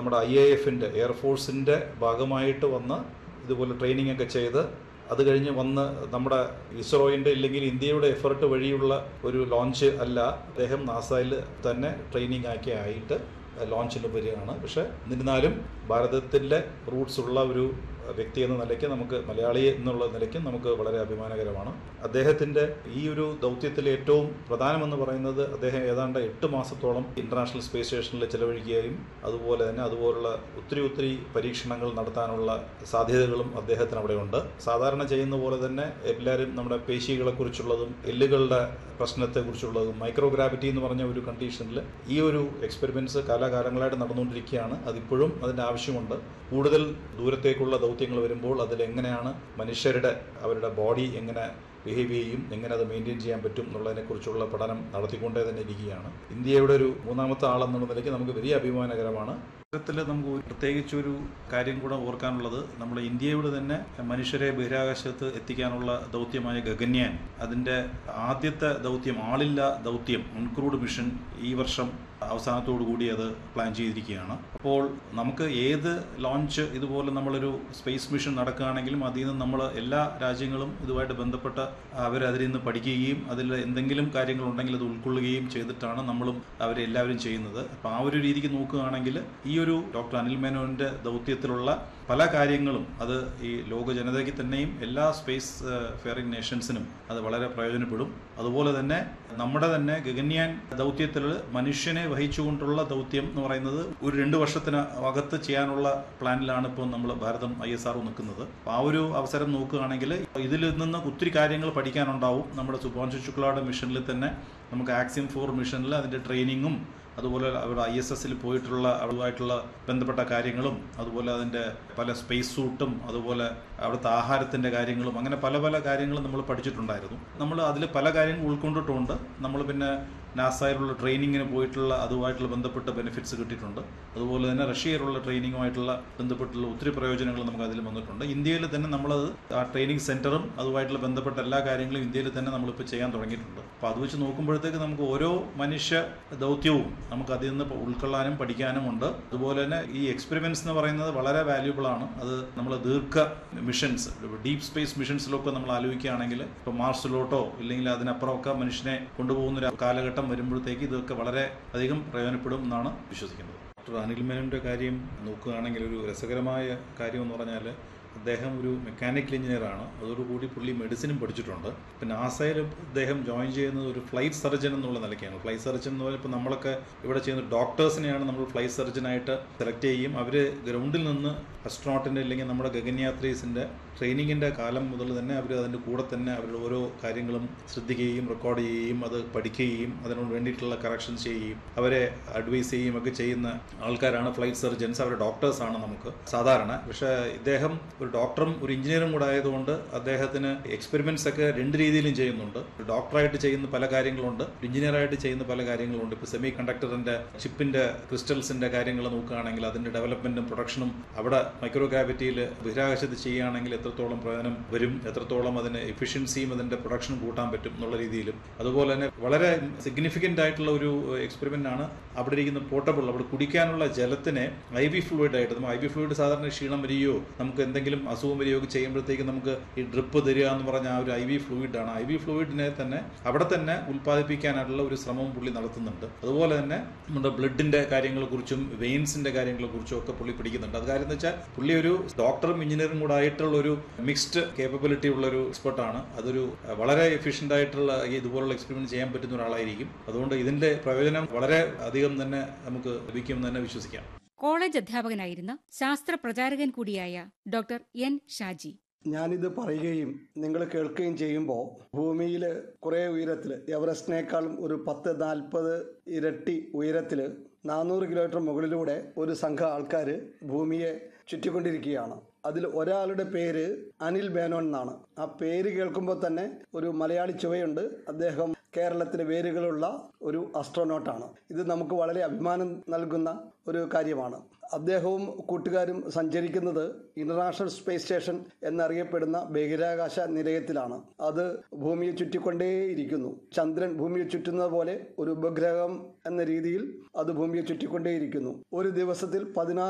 നമ്മുടെ I A എഫിൻ്റെ എയർഫോഴ്സിൻ്റെ ഭാഗമായിട്ട് വന്ന് ഇതുപോലെ ട്രെയിനിങ് ഒക്കെ ചെയ്ത് അത് കഴിഞ്ഞ് വന്ന് നമ്മുടെ ഇസ്രോയിൻ്റെ ഇല്ലെങ്കിൽ ഇന്ത്യയുടെ എഫർട്ട് വഴിയുള്ള ഒരു ലോഞ്ച് അല്ല അദ്ദേഹം നാസയിൽ തന്നെ ട്രെയിനിങ് ആക്കി ആയിട്ട് ലോഞ്ചിന് വരികയാണ് പക്ഷേ എന്നിരുന്നാലും ഭാരതത്തിലെ റൂട്ട്സ് ഉള്ള ഒരു വ്യക്തി എന്ന നിലയ്ക്ക് നമുക്ക് മലയാളി എന്നുള്ള നിലയ്ക്ക് നമുക്ക് വളരെ അഭിമാനകരമാണ് അദ്ദേഹത്തിൻ്റെ ഈ ഒരു ദൗത്യത്തിൽ ഏറ്റവും പ്രധാനമെന്ന് പറയുന്നത് അദ്ദേഹം ഏതാണ്ട് എട്ട് മാസത്തോളം ഇൻ്റർനാഷണൽ സ്പേസ് സ്റ്റേഷനിൽ ചെലവഴിക്കുകയും അതുപോലെ തന്നെ അതുപോലുള്ള ഒത്തിരി ഒത്തിരി പരീക്ഷണങ്ങൾ നടത്താനുള്ള സാധ്യതകളും അദ്ദേഹത്തിന് അവിടെയുണ്ട് സാധാരണ ചെയ്യുന്ന പോലെ തന്നെ എല്ലാവരും നമ്മുടെ പേശികളെക്കുറിച്ചുള്ളതും എല്ലുകളുടെ പ്രശ്നത്തെക്കുറിച്ചുള്ളതും മൈക്രോഗ്രാവിറ്റി എന്ന് പറഞ്ഞ ഒരു കണ്ടീഷനിൽ ഈ ഒരു എക്സ്പെരിമെൻറ്റ്സ് കാലാകാലങ്ങളായിട്ട് നടന്നുകൊണ്ടിരിക്കുകയാണ് അതിപ്പോഴും അതിൻ്റെ ആവശ്യമുണ്ട് കൂടുതൽ ദൂരത്തേക്കുള്ള ദൗത്യങ്ങൾ വരുമ്പോൾ അതിൽ എങ്ങനെയാണ് മനുഷ്യരുടെ അവരുടെ ബോഡി എങ്ങനെ ബിഹേവ് ചെയ്യും എങ്ങനെ അത് മെയിൻറ്റെയിൻ ചെയ്യാൻ പറ്റും എന്നുള്ളതിനെക്കുറിച്ചുള്ള പഠനം നടത്തിക്കൊണ്ടേ തന്നെ ഇരിക്കുകയാണ് ഇന്ത്യയുടെ ഒരു മൂന്നാമത്തെ ആളെന്നുള്ള നിലയ്ക്ക് നമുക്ക് വലിയ അഭിമാനകരമാണ് ഇത്തരത്തിൽ നമുക്ക് ഒരു പ്രത്യേകിച്ചൊരു കാര്യം കൂടെ ഓർക്കാനുള്ളത് നമ്മുടെ ഇന്ത്യയുടെ തന്നെ മനുഷ്യരെ ബഹിരാകാശത്ത് എത്തിക്കാനുള്ള ദൗത്യമായ ഗഗന്യാൻ അതിൻ്റെ ആദ്യത്തെ ദൗത്യം ആളില്ല ദൗത്യം ഉൺക്രൂഡ് മിഷൻ ഈ വർഷം അവസാനത്തോടു കൂടി അത് പ്ലാൻ ചെയ്തിരിക്കുകയാണ് അപ്പോൾ നമുക്ക് ഏത് ലോഞ്ച് ഇതുപോലെ നമ്മളൊരു സ്പേസ് മിഷൻ നടക്കുകയാണെങ്കിലും അതിൽ നിന്ന് നമ്മൾ എല്ലാ രാജ്യങ്ങളും ഇതുമായിട്ട് ബന്ധപ്പെട്ട അവരതിൽ നിന്ന് പഠിക്കുകയും അതിൽ എന്തെങ്കിലും കാര്യങ്ങളുണ്ടെങ്കിൽ അത് ഉൾക്കൊള്ളുകയും ചെയ്തിട്ടാണ് നമ്മളും അവരെല്ലാവരും ചെയ്യുന്നത് അപ്പോൾ ആ ഒരു രീതിക്ക് നോക്കുകയാണെങ്കിൽ ഈ ഒരു ഡോക്ടർ അനിൽ മേനോന്റെ ദൗത്യത്തിലുള്ള പല കാര്യങ്ങളും അത് ഈ ലോക ജനതയ്ക്ക് തന്നെയും എല്ലാ സ്പേസ് ഫെയറിംഗ് നേഷൻസിനും അത് വളരെ പ്രയോജനപ്പെടും അതുപോലെ തന്നെ നമ്മുടെ തന്നെ ഗഗന്യാൻ ദൗത്യത്തിൽ മനുഷ്യനെ വഹിച്ചുകൊണ്ടുള്ള ദൗത്യം എന്ന് പറയുന്നത് ഒരു രണ്ട് വർഷത്തിന് അകത്ത് ചെയ്യാനുള്ള പ്ലാനിലാണ് ഇപ്പോൾ നമ്മൾ ഭാരതം ഐ എസ് ആർ നിൽക്കുന്നത് അപ്പോൾ ആ ഒരു അവസരം നോക്കുകയാണെങ്കിൽ ഇതിൽ നിന്ന് ഒത്തിരി കാര്യങ്ങൾ പഠിക്കാനുണ്ടാവും നമ്മുടെ സുഭാൻഷു ശുക്ലയുടെ മിഷനിൽ തന്നെ നമുക്ക് ആക്സിം ഫോർ മിഷനിൽ അതിൻ്റെ ട്രെയിനിങ്ങും അതുപോലെ അവിടെ ഐ എസ് എസിൽ പോയിട്ടുള്ള അതുമായിട്ടുള്ള ബന്ധപ്പെട്ട കാര്യങ്ങളും അതുപോലെ അതിൻ്റെ പല സ്പേസ് സൂട്ടും അതുപോലെ അവിടുത്തെ ആഹാരത്തിൻ്റെ കാര്യങ്ങളും അങ്ങനെ പല പല കാര്യങ്ങളും നമ്മൾ പഠിച്ചിട്ടുണ്ടായിരുന്നു നമ്മൾ അതിൽ പല കാര്യങ്ങൾ ഉൾക്കൊണ്ടിട്ടുണ്ട് നമ്മൾ പിന്നെ നാസയിലുള്ള ട്രെയിനിങ്ങിന് പോയിട്ടുള്ള അതുമായിട്ടുള്ള ബന്ധപ്പെട്ട ബെനിഫിറ്റ്സ് കിട്ടിയിട്ടുണ്ട് അതുപോലെ തന്നെ റഷ്യയിലുള്ള ട്രെയിനിങ്ങുമായിട്ടുള്ള ബന്ധപ്പെട്ടുള്ള ഒത്തിരി പ്രയോജനങ്ങൾ നമുക്ക് അതിൽ വന്നിട്ടുണ്ട് ഇന്ത്യയിൽ തന്നെ നമ്മളത് ആ ട്രെയിനിങ് സെൻറ്ററും അതുമായിട്ടുള്ള ബന്ധപ്പെട്ട എല്ലാ കാര്യങ്ങളും ഇന്ത്യയിൽ തന്നെ നമ്മളിപ്പോൾ ചെയ്യാൻ തുടങ്ങിയിട്ടുണ്ട് അപ്പോൾ അത് വെച്ച് നോക്കുമ്പോഴത്തേക്ക് നമുക്ക് ഓരോ മനുഷ്യ ദൗത്യവും നമുക്ക് അതിൽ നിന്ന് ഉൾക്കൊള്ളാനും പഠിക്കാനും ഉണ്ട് അതുപോലെ തന്നെ ഈ എക്സ്പെരിമെൻറ്റ്സ് എന്ന് പറയുന്നത് വളരെ വാല്യൂബിൾ ആണ് അത് നമ്മൾ ദീർഘ മിഷൻസ് ഡീപ്പ് സ്പേസ് മിഷൻസിലൊക്കെ നമ്മൾ ആലോചിക്കുകയാണെങ്കിൽ ഇപ്പോൾ മാർസിലോട്ടോ ഇല്ലെങ്കിൽ അതിനപ്പുറമൊക്കെ മനുഷ്യനെ കൊണ്ടുപോകുന്ന ഒരു കാലഘട്ടം വരുമ്പോഴത്തേക്ക് ഇതൊക്കെ വളരെ അധികം പ്രയോജനപ്പെടും എന്നാണ് വിശ്വസിക്കുന്നത് ഡോക്ടർ അനിൽ മേനോൻ്റെ കാര്യം നോക്കുകയാണെങ്കിൽ ഒരു രസകരമായ കാര്യം എന്ന് പറഞ്ഞാൽ അദ്ദേഹം ഒരു മെക്കാനിക്കൽ എഞ്ചിനീയറാണ് അതോടുകൂടി പുള്ളി മെഡിസിനും പഠിച്ചിട്ടുണ്ട് പിന്നെ നാസയിൽ അദ്ദേഹം ജോയിൻ ചെയ്യുന്നത് ഒരു ഫ്ലൈറ്റ് സർജൻ എന്നുള്ള നിലയ്ക്കാണ് ഫ്ലൈറ്റ് സർജൻ എന്ന് പറഞ്ഞാൽ ഇപ്പോൾ നമ്മളൊക്കെ ഇവിടെ ചെയ്യുന്ന ഡോക്ടേഴ്സിനെയാണ് നമ്മൾ ഫ്ലൈറ്റ് സർജനായിട്ട് സെലക്ട് ചെയ്യും അവർ ഗ്രൗണ്ടിൽ നിന്ന് അസ്ട്രോണോട്ടിൻ്റെ അല്ലെങ്കിൽ നമ്മുടെ ഗഗൻയാത്രീസിൻ്റെ ട്രെയിനിങ്ങിൻ്റെ കാലം മുതൽ തന്നെ അവർ അതിൻ്റെ കൂടെ തന്നെ അവരുടെ ഓരോ കാര്യങ്ങളും ശ്രദ്ധിക്കുകയും റെക്കോർഡ് ചെയ്യുകയും അത് പഠിക്കുകയും അതിനോട് വേണ്ടിയിട്ടുള്ള കറക്ഷൻസ് ചെയ്യുകയും അവരെ അഡ്വൈസ് ചെയ്യുകയും ഒക്കെ ചെയ്യുന്ന ആൾക്കാരാണ് ഫ്ലൈറ്റ് സർജൻസ് അവർ ഡോക്ടേഴ്സാണ് നമുക്ക് സാധാരണ പക്ഷേ ഇദ്ദേഹം ഒരു ഡോക്ടറും ഒരു എഞ്ചിനീയറും കൂടെ ആയതുകൊണ്ട് അദ്ദേഹത്തിന് എക്സ്പെരിമെന്റ്സ് ഒക്കെ രണ്ട് രീതിയിലും ചെയ്യുന്നുണ്ട് ഒരു ഡോക്ടറായിട്ട് ചെയ്യുന്ന പല കാര്യങ്ങളുണ്ട് എഞ്ചിനീയറായിട്ട് ചെയ്യുന്ന പല കാര്യങ്ങളുണ്ട് ഇപ്പോൾ സെമി കണ്ടക്ടറിന്റെ ചിപ്പിന്റെ ക്രിസ്റ്റൽസിന്റെ കാര്യങ്ങൾ നോക്കുകയാണെങ്കിൽ അതിന്റെ ഡെവലപ്മെന്റും പ്രൊഡക്ഷനും അവിടെ മൈക്രോഗ്രാവിറ്റിയിൽ ബഹിരാകാശത്ത് ചെയ്യുകയാണെങ്കിൽ എത്രത്തോളം പ്രയോജനം വരും എത്രത്തോളം അതിന് എഫിഷ്യൻസിയും അതിന്റെ പ്രൊഡക്ഷനും കൂട്ടാൻ പറ്റും എന്നുള്ള രീതിയിലും അതുപോലെ തന്നെ വളരെ സിഗ്നിഫിക്കൻ്റ് ആയിട്ടുള്ള ഒരു എക്സ്പെരിമെന്റ് ആണ് അവിടെ ഇരിക്കുന്ന പോർട്ടബിൾ അവിടെ കുടിക്കാനുള്ള ജലത്തിനെ ഐ വി ഫ്ലൂയിഡ് ആയിട്ട് നമ്മൾ ഐ വി ഫ്ലൂയിഡ് സാധാരണ ക്ഷീണം വരികയോ നമുക്ക് എന്തെങ്കിലും അസുഖം വരികയോ ഒക്കെ ചെയ്യുമ്പോഴത്തേക്ക് നമുക്ക് ഈ ഡ്രിപ്പ് തരിക എന്ന് പറഞ്ഞ ആ ഒരു ഐ വി ഫ്ലൂയിഡ് ആണ് ഐ വി ഫ്ലൂയിഡിനെ തന്നെ അവിടെ തന്നെ ഉൽപ്പാദിപ്പിക്കാനായിട്ടുള്ള ഒരു ശ്രമവും പുള്ളി നടത്തുന്നുണ്ട് അതുപോലെ തന്നെ നമ്മുടെ ബ്ലഡിന്റെ കാര്യങ്ങളെ കുറിച്ചും വെയിൻസിന്റെ കാര്യങ്ങളെ കുറിച്ചും ഒക്കെ പുള്ളി പഠിക്കുന്നുണ്ട് അത് കാര്യം എന്ന് വെച്ചാൽ പുള്ളി ഒരു ഡോക്ടറും എഞ്ചിനീയറും കൂടെ ആയിട്ടുള്ള ഒരു മിക്സ്ഡ് കേപ്പബിലിറ്റി ഉള്ള ഒരു എക്സ്പെർട്ടാണ് അതൊരു വളരെ എഫിഷ്യൻ്റ് ആയിട്ടുള്ള ഈ ഇതുപോലുള്ള എക്സ്പെരിമെന്റ് ചെയ്യാൻ പറ്റുന്ന ഒരാളായിരിക്കും അതുകൊണ്ട് ഇതിന്റെ പ്രയോജനം വളരെ അധികം തന്നെ നമുക്ക് ലഭിക്കുമെന്ന് തന്നെ വിശ്വസിക്കാം കോളേജ് അധ്യാപകനായിരുന്ന ശാസ്ത്ര പ്രചാരകൻ കൂടിയായ ഡോക്ടർ എൻ ഷാജി ഞാനിത് പറയുകയും നിങ്ങൾ കേൾക്കുകയും ചെയ്യുമ്പോൾ ഭൂമിയിൽ കുറേ ഉയരത്തിൽ എവറസ്റ്റിനേക്കാളും ഒരു പത്ത് നാൽപ്പത് ഇരട്ടി ഉയരത്തിൽ നാനൂറ് കിലോമീറ്റർ മുകളിലൂടെ ഒരു സംഘം ആൾക്കാർ ഭൂമിയെ ചുറ്റിക്കൊണ്ടിരിക്കുകയാണ് അതിൽ ഒരാളുടെ പേര് അനിൽ മേനോൻ എന്നാണ് ആ പേര് കേൾക്കുമ്പോൾ തന്നെ ഒരു മലയാളി ചുവയുണ്ട് അദ്ദേഹം കേരളത്തിലെ വേരുകളുള്ള ഒരു അസ്ട്രോനോട്ടാണ് ഇത് നമുക്ക് വളരെ അഭിമാനം നൽകുന്ന ഒരു കാര്യമാണ് അദ്ദേഹവും കൂട്ടുകാരും സഞ്ചരിക്കുന്നത് ഇന്റർനാഷണൽ സ്പേസ് സ്റ്റേഷൻ എന്നറിയപ്പെടുന്ന ബഹിരാകാശ നിലയത്തിലാണ് അത് ഭൂമിയെ ചുറ്റിക്കൊണ്ടേയിരിക്കുന്നു ചന്ദ്രൻ ഭൂമിയെ ചുറ്റുന്നത് പോലെ ഒരു ഉപഗ്രഹം എന്ന രീതിയിൽ അത് ഭൂമിയെ ചുറ്റിക്കൊണ്ടേയിരിക്കുന്നു ഒരു ദിവസത്തിൽ പതിനാറ്